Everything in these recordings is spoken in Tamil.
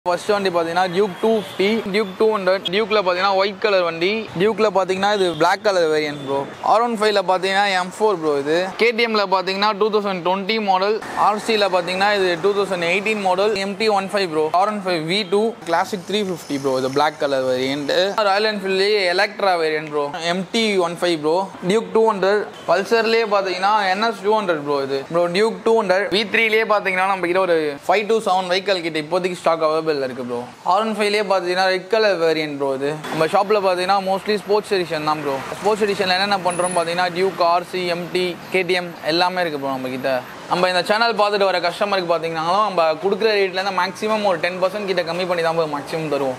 ஃபர்ஸ்ட் வண்டி பார்த்தீங்கன்னா Duke two fifty Duke two hundred டியூக்ல பார்த்தீங்கன்னா ஒயிட் கலர் வண்டி டியூக்ல பார்த்தீங்கன்னா இது black colour variant bro R one ஃபைவ்ல பார்த்தீங்கன்னா எம் ஃபோர் ப்ரோ இது கேடிஎம்ல பார்த்தீங்கன்னா டூ தௌசண்ட் டுவெண்ட்டி மாடல் ஆர்சியில் பார்த்தீங்கன்னா இது two thousand eighteen model MT one five bro R one five V two classic three fifty bro இது பிளாக் கலர் வேரியன்ட் ராயல் என்ஃபீல்ட்லேயே Electra variant bro MT one five bro Duke two hundred பல்சர்லேயே பார்த்தீங்கன்னா என்எஸ் டூ ஹண்ட்ரட் ப்ரோ இது bro Duke two hundred V த்ரீலேயே பார்த்தீங்கன்னா நம்ம கிட்ட ஒரு ஃபைவ் டு செவன் வெஹிக்கல் கிட்ட இப்போதைக்கு ஸ்டாக் அவைலபிள் இருக்கு ப்ரோ ஆர் ஒன் ஃபைவ்லேயே பார்த்தீங்கன்னா ரெட் கலர் வேரியன்ட் ப்ரோ இது நம்ம ஷாப்பில் பார்த்தீங்கன்னா மோஸ்ட்லி ஸ்போர்ட்ஸ் எடிஷன் தான் ப்ரோ ஸ்போர்ட்ஸ் எடிஷனில் என்னென்ன பண்ணுறோம் பார்த்தீங்கன்னா டியூக் ஆர்சி எம்டி கேடிஎம் எல்லாமே இருக்கு ப்ரோ நம்ம கிட்ட நம்ம இந்த சேனல் பார்த்துட்டு வர கஸ்டமருக்கு பார்த்தீங்கன்னா நம்ம கொடுக்குற ரேட்லேருந்து மேக்ஸிமம் ஒரு டென் பர்சன்ட் கிட்ட கம்மி பண்ணி தான் மேக்ஸிமம் தருவோம்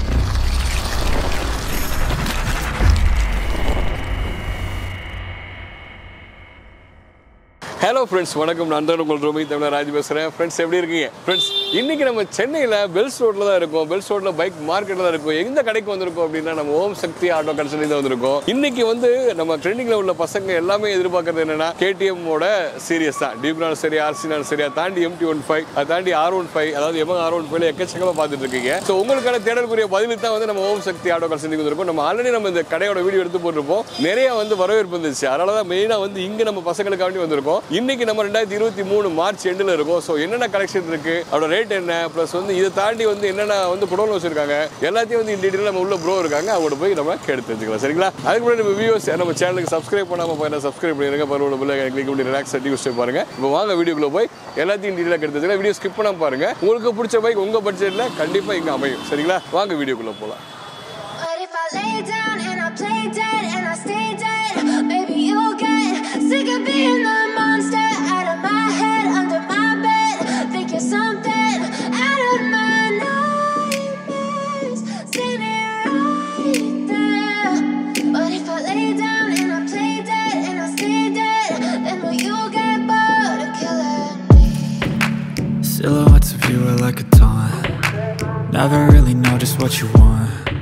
ஹலோ ஃப்ரெண்ட்ஸ் வணக்கம் நான் தான் உங்கள் ரோமி தமிழ் ராஜ் பேசுகிறேன் ஃப்ரெண்ட்ஸ் எப்படி இருக்கீங்க ஃப்ரெண்ட்ஸ் இன்னைக்கு நம்ம சென்னையில் பெல்ஸ் ரோட்டில் தான் இருக்கோம் பெல்ஸ் ரோட்டில் பைக் மார்க்கெட்டில் தான் இருக்கும் எந்த கடைக்கு வந்திருக்கோம் அப்படின்னா நம்ம ஓம் சக்தி ஆட்டோ கன்சல்டி தான் வந்திருக்கோம் இன்னைக்கு வந்து நம்ம ட்ரெண்டிங்கில் உள்ள பசங்க எல்லாமே எதிர்பார்க்கறது என்னன்னா கேடிஎம்மோட சீரியஸ் தான் டியூப்னாலும் சரி ஆர்சினாலும் சரி அதை தாண்டி எம்டி ஒன் ஃபைவ் அதை தாண்டி ஆர் ஒன் ஃபைவ் அதாவது எமங் ஆர் ஒன் ஃபைவ்ல எக்கச்சக்கமாக பார்த்துட்டு இருக்கீங்க ஸோ உங்களுக்கான தேடலுக்குரிய பதிலுக்கு தான் வந்து நம்ம ஓம் சக்தி ஆட்டோ கன்சல்டி வந்திருக்கோம் நம்ம ஆல்ரெடி நம்ம இந்த கடையோட வீடியோ எடுத்து போட்டிருப்போம் நிறைய வந்து வரவேற்பு இருந்துச்சு அதனால தான் மெயினாக வந்து இங்கே நம்ம பசங்களுக்காண்டி வந்திருக்கோம் இன்னைக்கு நம்ம ரெண்டாயிரத்தி இருபத்தி மூணு மார்ச் எண்டில் இருக்கும் ஸோ என்னென்ன கலெக்ஷன் இருக்கு அதோட ரேட் என்ன ப்ளஸ் வந்து இதை தாண்டி வந்து என்னென்ன வந்து குடோன் வச்சிருக்காங்க எல்லாத்தையும் வந்து இந்த டீட்டெயில் நம்ம உள்ள ப்ரோ இருக்காங்க அவங்களோட போய் நம்ம கேட்டு தெரிஞ்சுக்கலாம் சரிங்களா அதுக்கு முன்னாடி நம்ம வியூஸ் நம்ம சேனலுக்கு சப்ஸ்கிரைப் பண்ணாம போய் சப்ஸ்கிரைப் பண்ணிருங்க பரவாயில்ல பிள்ளை கிளிக் பண்ணி ரிலாக்ஸ் யூஸ் பாருங்க இப்போ வாங்க வீடியோக்குள்ள போய் எல்லாத்தையும் டீட்டெயிலாக கேட்டு தெரிஞ்சுக்கலாம் வீடியோ ஸ்கிப் பண்ணாம பாருங்க உங்களுக்கு பிடிச்ச பைக் உங்க பட்ஜெட்ல கண்டிப்பா இங்க அமையும் சரிங்களா வாங்க வீடியோக்குள்ள போகலாம் What if I lay down and I play dead and I stay dead? Baby, you'll get sick of being the monster out of my head, under my bed. Think you're something out of my nightmares. Standing right there. What if I lay down and I play dead and I stay dead? Then will you get bored of killing me? Silhouettes of you are like a taunt. Never really know just what you want.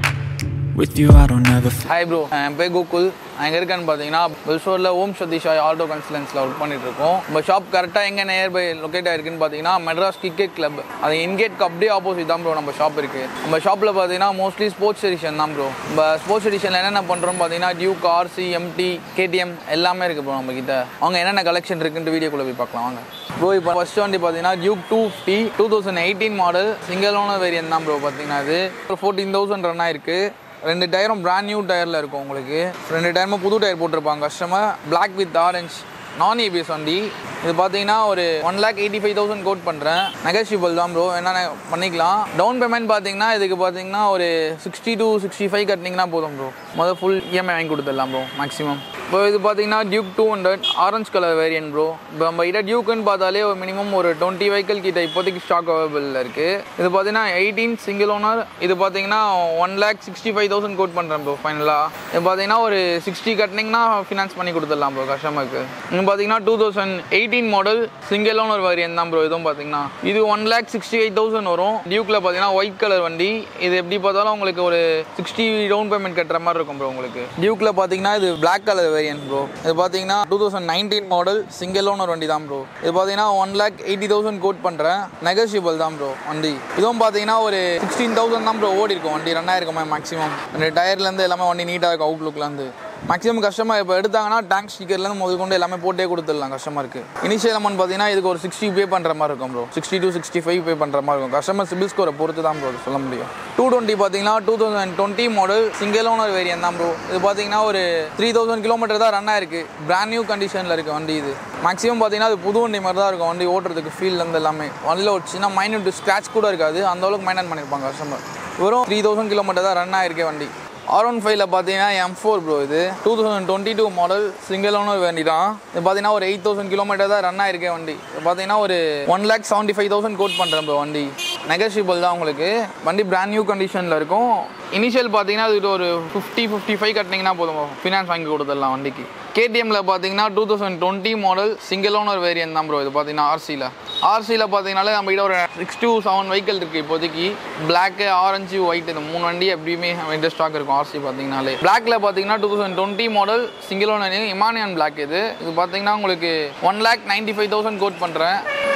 With you, I don't ever feel. Hi bro என் பேர் கோகுல் நான் எங்கே இருக்கேன்னு பார்த்தீங்கன்னா பெல்சோரில் ஓம் சதீஷாய் ஆட்டோ கன்சலன்ஸில் ஒர்க் பண்ணிட்டு இருக்கோம் நம்ம ஷாப் கரெக்டாக எங்கே நியர்பை லொக்கேட் ஆயிருக்குன்னு பார்த்தீங்கன்னா மெட்ராஸ் கிரிக்கெட் கிளப் அது இன்கேட்க்கு அப்படியே ஆப்போசிட் தான் ப்ரோ நம்ம ஷாப் இருக்குது நம்ம ஷாப்பில் பார்த்தீங்கன்னா மோஸ்ட்லி ஸ்போர்ட்ஸ் எடிஷன் தான் ப்ரோ நம்ம ஸ்போர்ட்ஸ் எடிஷனில் என்னென்ன பண்ணுறோம் பார்த்தீங்கன்னா டியூக் ஆர்சி எம்டி கேடிஎம் எல்லாமே இருக்குது ப்ரோ நம்ம கிட்ட அவங்க என்னென்ன கலெக்ஷன் இருக்குன்ட்டு வீடியோக்குள்ளே போய் பார்க்கலாம் வாங்க ப்ரோ இப்போ ஃபர்ஸ்ட் வண்டி பார்த்தீங்கன்னா Duke two fifty two thousand eighteen model single owner variant தான் ப்ரோ பார்த்தீங்கன்னா இது ஒரு ஃபோர்டீன் தௌசண்ட் ரன் ஆயிருக்கு ரெண்டு டயரும் பிராண்ட் நியூ டயரில் இருக்கும் உங்களுக்கு ரெண்டு டயருமே புது டயர் போட்டிருப்பாங்க customer Black with orange non ABS வண்டி இது பார்த்தீங்கன்னா ஒரு one lakh eighty five thousand quote பண்ணுறேன் நெகஷியபிள் தான் ப்ரோ என்னென்ன பண்ணிக்கலாம் டவுன் பேமெண்ட் பார்த்தீங்கன்னா இதுக்கு பார்த்தீங்கன்னா ஒரு சிக்ஸ்டி டு சிக்ஸ்டி ஃபைவ் கட்டினீங்கன்னா போதும் ப்ரோ முதல் ஃபுல் இஎம்ஐ வாங்கி கொடுத்துடலாம் ப்ரோ மேக்ஸிமம் இப்போ இது பார்த்தீங்கன்னா Duke two hundred orange colour variant bro இப்போ நம்ம கிட்ட டியூக்குன்னு பார்த்தாலே ஒரு மினிமம் ஒரு டுவெண்ட்டி வெஹிக்கல் கிட்ட இப்போதைக்கு ஸ்டாக் அவைலபிள் இருக்குது இது பார்த்தீங்கன்னா எயிட்டீன் சிங்கிள் ஓனர் இது பார்த்தீங்கன்னா one lakh sixty five thousand quote பண்ணுறேன் ப்ரோ ஃபைனலாக இது பார்த்தீங்கன்னா ஒரு சிக்ஸ்டி கட்டினீங்கன்னா ஃபினான்ஸ் பண்ணி கொடுத்துடலாம் ப்ரோ கஸ்டமருக்கு இது பார்த்தீங்கன்னா two thousand eighteen model single owner variant தான் ப்ரோ இதுவும் பார்த்தீங்கன்னா இது one lakh sixty eight thousand வரும் டியூக்கில் பார்த்தீங்கன்னா ஒயிட் கலர் வண்டி இது எப்படி பார்த்தாலும் உங்களுக்கு ஒரு சிக்ஸ்டி டவுன் பேமெண்ட் கட்டுற மாதிரி இருக்கும் ப்ரோ உங்களுக்கு டியூக்கில் பார்த்தீங்கன்னா இது பிளாக் கலர் வேரியன்ட் ப்ரோ இது பார்த்தீங்கன்னா two thousand nineteen model single owner வண்டி தான் ப்ரோ இது பார்த்தீங்கன்னா one lakh eighty thousand quote பண்ணுறேன் நெகோஷியபிள் தான் ப்ரோ வண்டி இதுவும் பார்த்தீங்கன்னா ஒரு சிக்ஸ்டீன் தௌசண்ட் தான் ப்ரோ ஓடி இருக்கும் வண்டி ரன் ஆயிருக்குமே மேக்ஸிமம் ரெண்டு டயர்லேருந்து எல்லாமே வண்டி நீட்டாக இருக்கும் அவுட்லுக்லேருந்து மேக்ஸிமம் கஸ்டமர் இப்போ எடுத்தாங்கன்னா டேங்க் ஸ்டிக்கர்லேருந்து முதல் கொண்டு எல்லாமே போட்டே கொடுத்துடலாம் கஸ்டமருக்கு இனிஷியல் அமௌண்ட் பார்த்தீங்கன்னா இதுக்கு ஒரு சிக்ஸ்டி பே பண்ணுற மாதிரி இருக்கும் bro sixty to sixty five pay பண்ணுற மாதிரி இருக்கும் கஸ்டமர் சிபில் ஸ்கோரை பொறுத்து தான் ப்ரோ சொல்ல முடியும் டூ டுவெண்ட்டி பார்த்தீங்கன்னா two thousand twenty model single owner variant தான் ப்ரோ இது பார்த்தீங்கன்னா ஒரு த்ரீ தௌசண்ட் கிலோமீட்டர் தான் ரன் ஆயிருக்கு பிராண்ட் நியூ கண்டிஷனில் இருக்குது வண்டி இது மேக்ஸிமம் பார்த்தீங்கன்னா அது புது வண்டி மாதிரி தான் இருக்கும் வண்டி ஓட்டுறதுக்கு ஃபீல்லேருந்து எல்லாமே வண்டியில் ஒரு சின்ன மைனூட் ஸ்க்ராச் கூட இருக்காது அந்த அளவுக்கு மைனன் பண்ணியிருப்பாங்க கஸ்டமர் வெறும் த்ரீ தௌசண்ட் கிலோமீட்டர் தான் ரன் ஆயிருக்கே வண்டி ஆர் ஒன் ஃபைவ்ல பார்த்தீங்கன்னா எம் ஃபோர் ப்ரோ இது two thousand twenty two model single owner வண்டி தான் இது பார்த்தீங்கன்னா ஒரு எயிட் தௌசண்ட் கிலோமீட்டர் தான் ரன் ஆயிருக்கே வண்டி இது பார்த்தீங்கன்னா ஒரு one lakh seventy five thousand quote பண்ணுறேன் ப்ரோ வண்டி நெகஷியபிள் தான் உங்களுக்கு வண்டி பிராண்ட் நியூ கண்டிஷனில் இருக்கும் இனிஷியல் பார்த்தீங்கன்னா இது ஒரு ஃபிஃப்டி ஃபிஃப்டி ஃபைவ் கட்டினீங்கன்னா போதும் ஃபினான்ஸ் வாங்கி கொடுத்துடலாம் வண்டிக்கு கேடிஎம்ல பார்த்தீங்கன்னா two thousand twenty model single owner variant தான் ப்ரோ இது பார்த்தீங்கன்னா ஆர்சியில் ஆர்சியில் பார்த்தீங்கனாலே நம்ம கிட்ட ஒரு சிக்ஸ் டு செவன் வெஹிக்கல் இருக்குது இப்போதைக்கு பிளாக்கு ஆரஞ்சு ஒயிட் இந்த மூணு வண்டி எப்படியுமே இந்த ஸ்டாக் இருக்கும் ஆர்சி பார்த்தீங்கனாலே பிளாக்ல பார்த்தீங்கன்னா two thousand twenty model single owner இமானியன் பிளாக் இது இது பார்த்தீங்கன்னா உங்களுக்கு one lakh ninety five thousand quote பண்ணுறேன்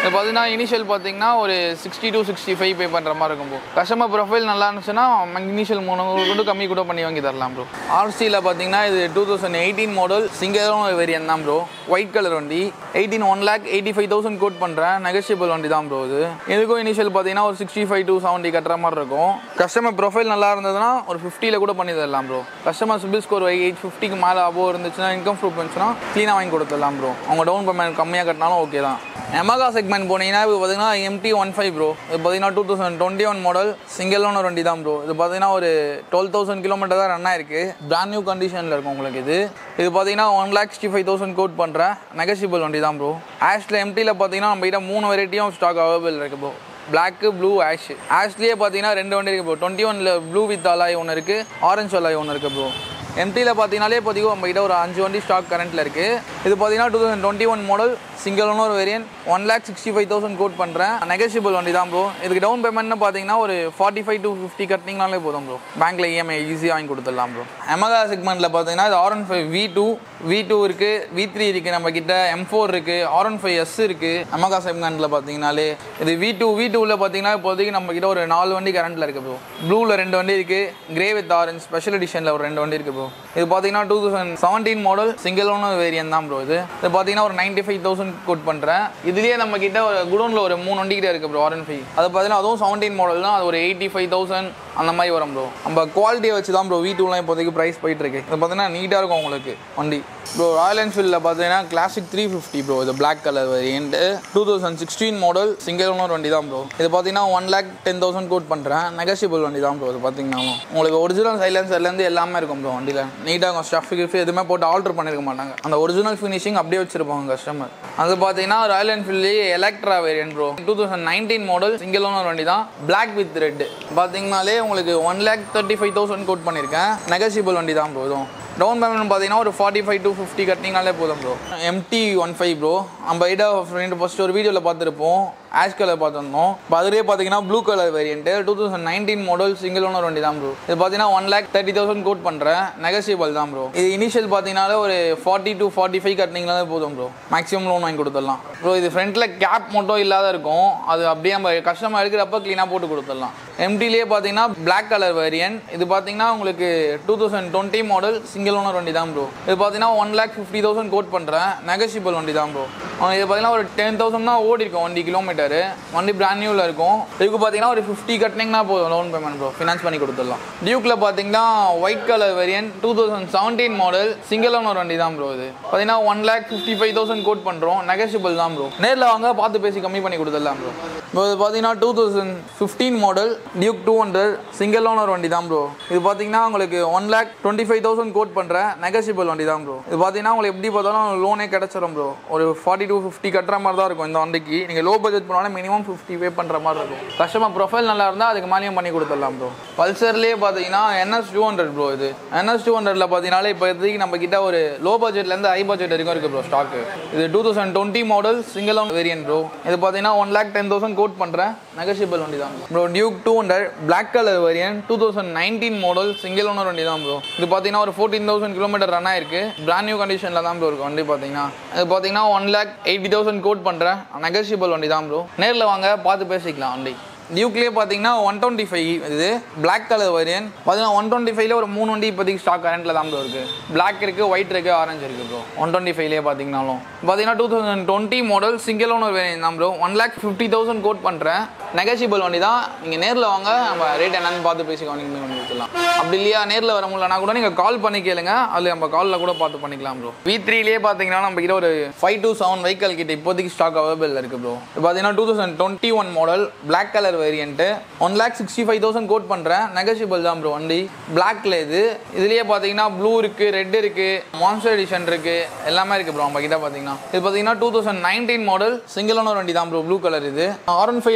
இது பார்த்தீங்கன்னா இனிஷியல் பார்த்தீங்கன்னா ஒரு sixty to sixty five pay பண்ணுற மாதிரி இருக்கும் ப்ரோ கஸ்டமர் ப்ரொஃபைல் நல்லா இருந்துச்சுன்னா இனிஷியல் மூணு கூட கம்மி கூட பண்ணி வாங்கி தரலாம் ப்ரோ ஆர்சியில் பார்த்தீங்கன்னா இது டூ தௌசண்ட் எயிட்டீன் மாடல் சிங்கிளான வேரியன் தான் ப்ரோ ஒயிட் கலர் வண்டி eighteen one lakh eighty five thousand quote பண்ணுறேன் நெகஷியபிள் வண்டி தான் ப்ரோ இது இதுக்கும் இனிஷியல் பார்த்தீங்கன்னா ஒரு சிக்ஸ்டி ஃபைவ் டு செவன்ட்டி கட்டுற மாதிரி இருக்கும் கஸ்டமர் ப்ரொஃபைல் நல்லா இருந்ததுன்னா ஒரு ஃபிஃப்டியில் கூட பண்ணி தரலாம் bro customer CIBIL score eight ஃபிஃப்டிக்கு மேலே அபோவ் இருந்துச்சுன்னா இன்கம் ப்ரூஃப் இருந்துச்சுன்னா க்ளீனாக வாங்கி கொடுத்துடலாம் ப்ரோ அவங்க டவுன் பேமெண்ட் கம்மியாக கட்டினாலும் ஓகே தான் எமகா செக்மெண்ட் போனீங்கன்னா இப்போ பார்த்தீங்கன்னா எம்டி ஒன் ஃபைவ் ப்ரோ இது பார்த்தீங்கன்னா two thousand twenty one model single owner வண்டி தான் ப்ரோ இது பார்த்தீங்கன்னா ஒரு டுவெல் தௌசண்ட் கிலோமீட்டர் தான் ரன் ஆயிருக்கு பிராண்ட் நியூ கண்டிஷனில் இருக்கும் உங்களுக்கு இது இது பார்த்தீங்கன்னா one lakh sixty five thousand quote பண்ணுறேன் நெகசிபிள் வண்டி தான் ப்ரோ ஆஷ்ல எம்டியில் பார்த்தீங்கன்னா நம்ம கிட்ட மூணு வெரைட்டியும் ஸ்டாக் அவைலபிள் இருக்கு ப்ரோ பிளாக்கு ப்ளூ ஆஷ் ஆஷ்லேயே பார்த்தீங்கன்னா ரெண்டு வண்டி இருக்குது ப்ரோ டுவெண்ட்டி ஒனில் ப்ளூ வித் அலாய் ஒன்று இருக்குது ஆரஞ்சு அலாய் ஒன்று இருக்குது ப்ரோ எம்டியில் பார்த்தீங்கனாலே இப்போதைக்கு நம்ம கிட்ட ஒரு அஞ்சு வண்டி ஸ்டாக் கரண்ட்டில் இருக்குது இது பார்த்தீங்கன்னா two thousand twenty one model single owner variant one lakh sixty five thousand quote பண்ணுறேன் நெகசிபிள் வண்டி தான் ப்ரோ இதுக்கு டவுன் பேமெண்ட்னு பார்த்தீங்கன்னா ஒரு ஃபார்ட்டி ஃபைவ் டு ஃபிஃப்டி கட்டிங்கனாலே போதும் ப்ரோ பேங்க்கில் இஎம்ஐ ஈஸியாக வாங்கி கொடுத்துடலாம் ப்ரோ எமகா செக்மெண்ட்டில் பார்த்தீங்கன்னா இது R one five V two V two இருக்குது வி த்ரீ இருக்குது நம்ம கிட்ட எம் ஃபோர் இருக்குது ஆர் ஒன் ஃபைவ் எஸ் இருக்குது எமகா செக்மெண்ட்டில் பார்த்தீங்கனாலே இது வி டூ வி டூவில் பார்த்தீங்கன்னா இப்போதைக்கு நம்ம கிட்ட ஒரு நாலு வண்டி கரண்ட்டில் இருக்குது ப்ரோ ப்ளூவில் ரெண்டு வண்டி இருக்குது கிரே வித் ஆரஞ்ச் ஸ்பெஷல் எடிஷனில் ஒரு ரெண்டு வண்டி இருக்குது ப்ரோ இது பார்த்தீங்கன்னா two thousand seventeen model single owner variant தான் ப்ரோ இது இது பார்த்தீங்கன்னா ஒரு நைன்ட்டி ஃபைவ் தௌசண்ட் கோட் பண்ணுறேன் இதுலேயே நம்ம கிட்ட ஒரு குடோனில் ஒரு மூணு வண்டி கிட்ட இருக்குது ப்ரோ ஆர் ஒன் ஃபைவ் அது பார்த்தீங்கன்னா அதுவும் செவன்டீன் மாடல் தான் அது ஒரு எயிட்டி ஃபைவ் தௌசண்ட் அந்த மாதிரி வரும் ப்ரோ நம்ம குவாலிட்டியை வச்சு தான் ப்ரோ வீ டூலாம் இப்போதைக்கு ப்ரைஸ் போயிட்டு இருக்கு இது பார்த்தீங்கன்னா நீட்டாக இருக்கும் உங்களுக்கு வண்டி ப்ரோ ராயல் என்ஃபீல்டில் பார்த்தீங்கன்னா கிளாசிக் த்ரீ ஃபிஃப்டி ப்ரோ இது black colour variant two thousand sixteen model single owner வண்டி தான் ப்ரோ இது பார்த்தீங்கன்னா one lakh ten thousand quote பண்ணுறேன் நெகஷியபிள் வண்டி தான் ப்ரோ இது பார்த்தீங்கன்னா உங்களுக்கு ஒரிஜினல் சைலன்சர்லேருந்து எல்லாமே இருக்கும் ப்ரோ வண்டியில் நீட்டாக இருக்கும் ஸ்டஃப் கிஃப் எதுவுமே போட்டு ஆல்டர் பண்ணிருக்க மாட்டாங்க அந்த ஒரிஜினல் ஃபினிஷிங் அப்படியே வச்சிருப்பாங்க கஸ்டமர் அது பார்த்தீங்கன்னா ராயல் என்ஃபீல்ட்லேயே Electra variant bro two thousand nineteen model single owner வண்டி தான் பிளாக் வித் ரெட் பார்த்தீங்கனாலே உங்களுக்கு one lakh thirty five thousand quote பண்ணியிருக்கேன் நெகசிபிள் வண்டி தான் ப்ரோ இதுவும் டவுன் பேமெண்ட் பார்த்தீங்கன்னா ஒரு ஃபார்ட்டி ஃபைவ் டு ஃபிஃப்டி கட்டிங்கனாலே போதும் bro MT one five bro நம்ம ஐடா ஃப்ரெண்ட் ஃபஸ்ட் ஒரு வீடியோவில் பார்த்துருப்போம் ஆஷ் கலர் பார்த்துருந்தோம் இப்போ அதுலேயே பார்த்தீங்கன்னா blue colour variant two thousand nineteen model single owner வண்டி தான் ப்ரோ இது பார்த்தீங்கன்னா one lakh thirty thousand quote பண்ணுறேன் நெகசியபிள் தான் ப்ரோ இது இனிஷியல் பார்த்தீங்கன்னாலே ஒரு ஃபார்ட்டி டு ஃபார்ட்டி ஃபைவ் கட்டிங்கனாலே போதும் ப்ரோ மேக்ஸிமம் லோன் வாங்கி கொடுத்துடலாம் ப்ரோ இது ஃப்ரண்ட்டில் கேப் மட்டும் இல்லாத இருக்கும் அது அப்படியே நம்ம கஸ்டமர் எடுக்கிறப்ப க்ளீனாக போட்டு கொடுத்துடலாம் எம்டிலேயே பார்த்தீங்கன்னா பிளாக் கலர் வேரியன்ட் இது பார்த்தீங்கன்னா உங்களுக்கு two thousand twenty model single owner வண்டி தான் ப்ரோ இது பார்த்தீங்கன்னா one lakh fifty thousand quote பண்ணுறேன் நெகசிபிள் வண்டி தான் ப்ரோ இது பார்த்தீங்கன்னா ஒரு டென் தௌசண்ட் தான் ஓடி இருக்கும் வண்டி கிலோமீட்டர் வண்டி பிராண்ட் நியூவில் இருக்கும் இதுக்கு பார்த்தீங்கன்னா ஒரு ஃபிஃப்டி கட்டினீங்கன்னா போதும் லோன் பேமெண்ட் ப்ரோ ஃபினான்ஸ் பண்ணி கொடுத்துடலாம் டியூக்கில் பார்த்தீங்கன்னா white colour variant two thousand seventeen model single owner வண்டி தான் ப்ரோ இது பார்த்தீங்கன்னா one lakh fifty five thousand quote பண்ணுறோம் நெகசிபிள் தான் ப்ரோ நேரில் வாங்க பார்த்து பேசி கம்மி பண்ணி கொடுத்துடலாம் ப்ரோ இப்போ இது பார்த்தீங்கன்னா two thousand fifteen model Duke two hundred single owner வண்டி தான் ப்ரோ இது பார்த்தீங்கன்னா உங்களுக்கு one lakh twenty five thousand quote பண்ணுறேன் நெகசிபிள் வண்டி தான் ப்ரோ இது பார்த்தீங்கன்னா உங்களுக்கு எப்படி பார்த்தாலும் லோனே கிடச்சிரும் ப்ரோ ஒரு ஃபார்ட்டி டு ஃபிஃப்டி கட்டுற மாதிரி தான் இருக்கும் இந்த வண்டிக்கு நீங்கள் லோ பட்ஜெட் போனாலும் மினிமம் ஃபிஃப்டி பே பண்ணுற மாதிரி இருக்கும் கஸ்டமர் ப்ரொஃபைல் நல்லா இருந்தால் அதுக்கு மேலேயும் பண்ணி கொடுத்துடலாம் ப்ரோ பல்சர்லேயே பார்த்தீங்கன்னா என்எஸ் டூ ஹண்ட்ரட் ப்ரோ இது என்எஸ் டூ ஹண்ட்ரட்ல பார்த்தீங்கன்னாலே இப்போதைக்கு நம்ம கிட்ட ஒரு லோ பட்ஜெட்லேருந்து ஹை பட்ஜெட் வரைக்கும் இருக்குது ப்ரோ ஸ்டாக்கு இது two thousand twenty model single own variant bro இது பார்த்தீங்கன்னா one lakh ten thousand quote பண்ணுறேன் நெகஷியபிள் வண்டி தான் bro Duke two hundred black colour variant two thousand nineteen model single owner வண்டி தான் ப்ரோ இது பார்த்தீங்கன்னா ஒரு ஃபோர்டீன் தௌசண்ட் கிலோமீட்டர் ரன் ஆயிருக்கு பிராண்ட் நியூ கண்டிஷனில் தான் ப்ரோ இருக்கும் வண்டி பார்த்தீங்கன்னா இது பார்த்தீங்கன்னா one lakh eighty thousand quote பண்ணுறேன் நெகஷியபிள் வண்டி தான் ப்ரோ நேரில் வாங்க பார்த்து பேசிக்கலாம் வண்டி டியூக்லேயே பார்த்தீங்கன்னா ஒன் டுவெண்ட்டி ஃபைவ் இது பிளாக் கலர் வேரியன்ட் பார்த்தீங்கன்னா ஒன் டுவெண்ட்டி ஃபைவ்ல ஒரு மூணு வண்டி இப்போதைக்கு ஸ்டாக் கரண்ட்டில் தான் ப்ரோ இருக்குது பிளாக் இருக்குது ஒயிட் இருக்குது ஆரஞ்சு இருக்குது ப்ரோ ஒன் டுவெண்ட்டி ஃபைவ்லேயே பார்த்தீங்கனாலும் பார்த்தீங்கன்னா two thousand twenty model single owner variant தான் bro one lakh fifty thousand quote பண்ணுறேன் நெகசிபிள் வண்டி தான் நீங்கள் நேரில் வாங்க நம்ம ரேட் என்னன்னு பார்த்து பேசி கவனிங்க பண்ணி கொடுத்துலாம் அப்படி இல்லையா நேரில் வர முடியலனா கூட நீங்கள் கால் பண்ணி கேளுங்க அதில் நம்ம காலில் கூட பார்த்து பண்ணிக்கலாம் ப்ரோ வி த்ரீலேயே பார்த்தீங்கன்னா நம்ம கிட்ட ஒரு ஃபைவ் டு செவன் வெஹிக்கல் கிட்ட இப்போதைக்கு ஸ்டாக் அவைலபிள் இருக்குது ப்ரோ இப்போ பார்த்தீங்கன்னா two thousand twenty one model black colour variant one lakh sixty five thousand quote பண்ணுறேன் நெகசிபிள் தான் ப்ரோ வண்டி பிளாக்ல இது இதுலேயே பார்த்தீங்கன்னா ப்ளூ இருக்குது ரெட் இருக்குது மான்ஸ்டர் எடிஷன் இருக்குது எல்லாமே இருக்குது ப்ரோ நம்ம கிட்ட பார்த்தீங்கன்னா இது பார்த்தீங்கன்னா two thousand nineteen model single owner வண்டி தான் ப்ரோ ப்ளூ கலர் இது ஆர் ஒன் ஃபைவ்லேயே பார்த்தீங்கன்னா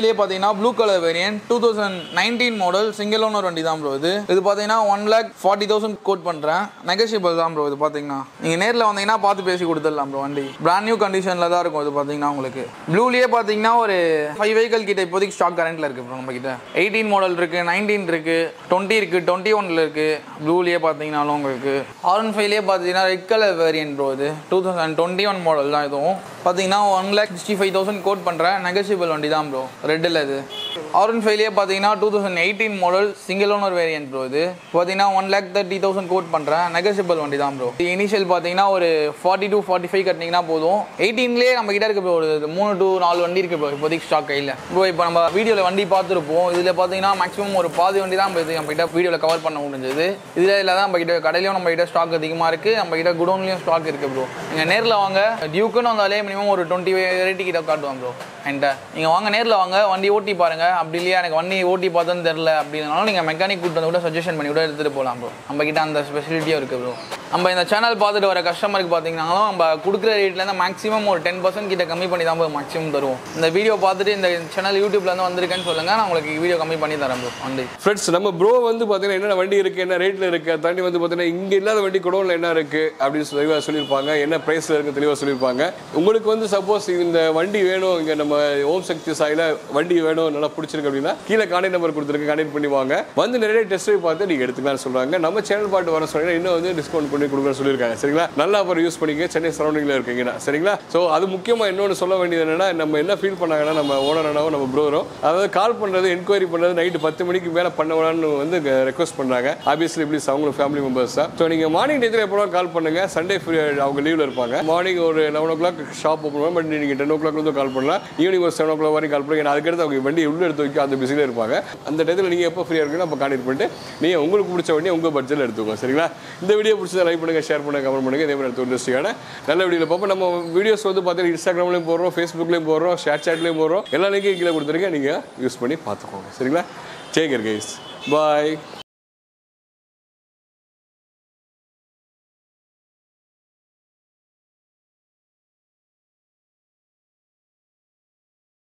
பார்த்தீங்கன்னா blue colour variant two thousand nineteen model single owner வண்டி தான் ப்ரோ இது இது பார்த்தீங்கன்னா one lakh forty thousand quote பண்ணுறேன் நெகஷியபிள் தான் ப்ரோ இது பார்த்தீங்கன்னா நீங்கள் நேரில் வந்தீங்கன்னா பார்த்து பேசி கொடுத்துடலாம் ப்ரோ வண்டி பிராண்ட் நியூ கண்டிஷனில் தான் இருக்கும் இது பார்த்தீங்கன்னா உங்களுக்கு ப்ளூலேயே பார்த்தீங்கன்னா ஒரு ஃபைவ் வெஹிக்கல் கிட்ட இப்போதைக்கு ஸ்டாக் கரண்ட்டில் இருக்குது ப்ரோ நம்ம கிட்ட எயிட்டீன் மாடல் இருக்குது நைன்டீன் இருக்குது டுவெண்ட்டி இருக்குது டுவெண்ட்டி ஒனில் இருக்குது ப்ளூலேயே பார்த்தீங்கன்னாலும் உங்களுக்கு ஆர் ஒன் ஃபைவ்லேயே பார்த்தீங்கன்னா ரெட் கலர் வேரியன்ட் ப்ரோ இது two thousand twenty one model தான் இதுவும் பார்த்தீங்கன்னா one lakh sixty five thousand quote பண்ணுறேன் நெகஷியபிள் வண்டி தான் ப்ரோ ரெட்டில் இது ஆர் ஒன் ஃபைவ்லேயே பார்த்தீங்கன்னா two thousand eighteen model single owner variant bro இது பார்த்தீங்கன்னா one lakh thirty thousand quote பண்ணுறேன் நெகஷியபிள் வண்டி தான் ப்ரோ இனிஷியல் பார்த்தீங்கன்னா ஒரு ஃபார்ட்டி டு ஃபார்ட்டி ஃபைவ் கட்டினீங்கன்னா போதும் எயிட்டீன்லேயே நம்ம கிட்ட இருக்கு ப்ரோ ஒரு மூணு டு நாலு வண்டி இருக்கு ப்ரோ இப்போதைக்கு ஸ்டாக் கையில் ப்ரோ இப்போ நம்ம வீடியோவில் வண்டி பார்த்துருப்போம் இதில் பார்த்தீங்கன்னா மேக்ஸிமம் ஒரு பாதி வண்டி தான் இப்போ நம்ம கிட்ட வீடியோவில் கவர் பண்ண முடிஞ்சது இதில் இல்லை தான் நம்ம கிட்ட கடையிலையும் நம்ம கிட்ட ஸ்டாக் அதிகமாக இருக்குது நம்ம கிட்ட குடோன்லேயும் ஸ்டாக் இருக்குது ப்ரோ நீங்கள் நேரில் வாங்க டியூக்குன்னு வந்தாலே மினிமம் ஒரு டுவெண்ட்டி வெரைட்டி கிட்ட காட்டுவாங்க ப்ரோ என்கிட்ட நீங்கள் வாங்க நேரில் வாங்க வண்டி ஓட்டி பாருங்க அப்படி இல்லையா எனக்கு வண்டி ஓட்டி பார்த்தோன்னு தெரில அப்படின்னாலும் நீங்கள் மெக்கானிக் கூட்டு வந்து கூட சஜஷன் பண்ணி கூட எடுத்துகிட்டு போகலாம் ப்ரோ நம்ம கிட்ட அந்த ஸ்பெசிலிட்டியும் இருக்குது ப்ரோ நம்ம இந்த சேனல் பார்த்துட்டு வர கஸ்டமருக்கு பார்த்தீங்கன்னாலும் நம்ம கொடுக்குற ரேட்லேருந்து மேக்ஸிமம் ஒரு டென் பர்சன்ட் கிட்ட கம்மி பண்ணி தான் ப்ரோ மேக்ஸிமம் தருவோம் இந்த வீடியோ பார்த்துட்டு இந்த சேனல் யூடியூப்லேருந்து வந்திருக்கேன்னு சொல்லுங்கள் நான் உங்களுக்கு வீடியோ கம்மி பண்ணி தரேன் ப்ரோ வண்டி ஃப்ரெண்ட்ஸ் நம்ம ப்ரோ வந்து பார்த்தீங்கன்னா என்னென்ன வண்டி இருக்குது என்ன ரேட்டில் இருக்குது அதை தாண்டி வந்து பார்த்தீங்கன்னா இங்கே இல்லாத வண்டி குடோனில் என்ன இருக்குது அப்படின்னு தெளிவாக சொல்லியிருப்பாங்க என்ன ப்ரைஸில் இருக்குது தெளிவாக சொல்லியிருப்பாங்க உங்களுக்கு வந்து சப்போஸ் இந்த வண்டி வேணும் இங்கே நம்ம ஓம் சக்தி சாயில் வண்டி வேணும் நல்லா பிடிச்சிருக்கு அப்படின்னா கீழே கான்டாக்ட் நம்பர் கொடுத்துருக்கு கான்டாக்ட் பண்ணி வாங்க வந்து நிறைய டெஸ்ட் பார்த்து நீங்கள் எடுத்துக்கலாம்னு சொல்கிறாங்க நம்ம சேனல் பாட்டு வர சொன்னீங்கன்னா இன்னும் வந்து டிஸ்கவுண்ட் பண்ணி கொடுக்குறேன்னு சொல்லியிருக்காங்க சரிங்களா நல்லா அப்புறம் யூஸ் பண்ணிக்க சென்னை சரௌண்டிங்கில் இருக்கீங்கன்னா சரிங்களா ஸோ அது முக்கியமாக இன்னொன்று சொல்ல வேண்டியது என்னன்னா நம்ம என்ன ஃபீல் பண்ணாங்கன்னா நம்ம ஓனரானவோ நம்ம ப்ரோரோ அதாவது கால் பண்ணுறது என்கொயரி பண்ணுறது நைட்டு பத்து மணிக்கு மேலே பண்ண வேணாம்னு வந்து ரெக்வஸ்ட் பண்ணுறாங்க ஆப்வியஸ்லி ப்ளீஸ் அவங்களும் ஃபேமிலி மெம்பர்ஸ் தான் ஸோ நீங்கள் மார்னிங் டேத்தில் எப்போ கால் பண்ணுங்க சண்டே ஃப்ரீ அவங்க லீவில் இருப்பாங்க மார்னிங் ஒரு eleven o'clock shop open பண்ணுவோம் பட் நீங்கள் டென் ஓ கிளாக் வந்து கால் பண்ணலாம் ஈவினிங் ஒரு செவன் ஓ கிளாக் வரைக்கும் கால் பண்ணுங்க ஏன்னா அதுக்கடுத்து அவங்க வண்டி உள்ள எடுத்து வைக்க அந்த பிஸியில் இருப்பாங்க அந்த டயத்தில் நீங்கள் எப்போ ஃப்ரீயாக இருக்குன்னு அப்போ கான்டெக்ட் பண்ணிட்டு நீங்கள் உங்களுக்கு பிடிச்ச வண்டி உங்கள் பட்ஜெட்டில் எடுத்துக்கோங்க சரிங்களா இந்த வீடியோ பிடிச்சதை லைக் பண்ணுங்கள் ஷேர் பண்ணுங்கள் கமெண்ட் பண்ணுங்கள் இதே மாதிரி இன்ட்ரெஸ்டிங்கான நல்ல வீடியோவில் பார்ப்போம் நம்ம வீடியோஸ் வந்து பார்த்தீங்கன்னா இன்ஸ்டாகிராம்லையும் போடுறோம் ஃபேஸ்புக்லேயும் போடுறோம் ஷேர் சாட்லேயும் போடுறோம் எல்லா லிங்கையும் கீழே கொடுத்துருக்கேன் நீங்கள் யூஸ் பண்ணி பார்த்துக்கோங்க சரிங்களா டேக் கேர் கைஸ் பாய்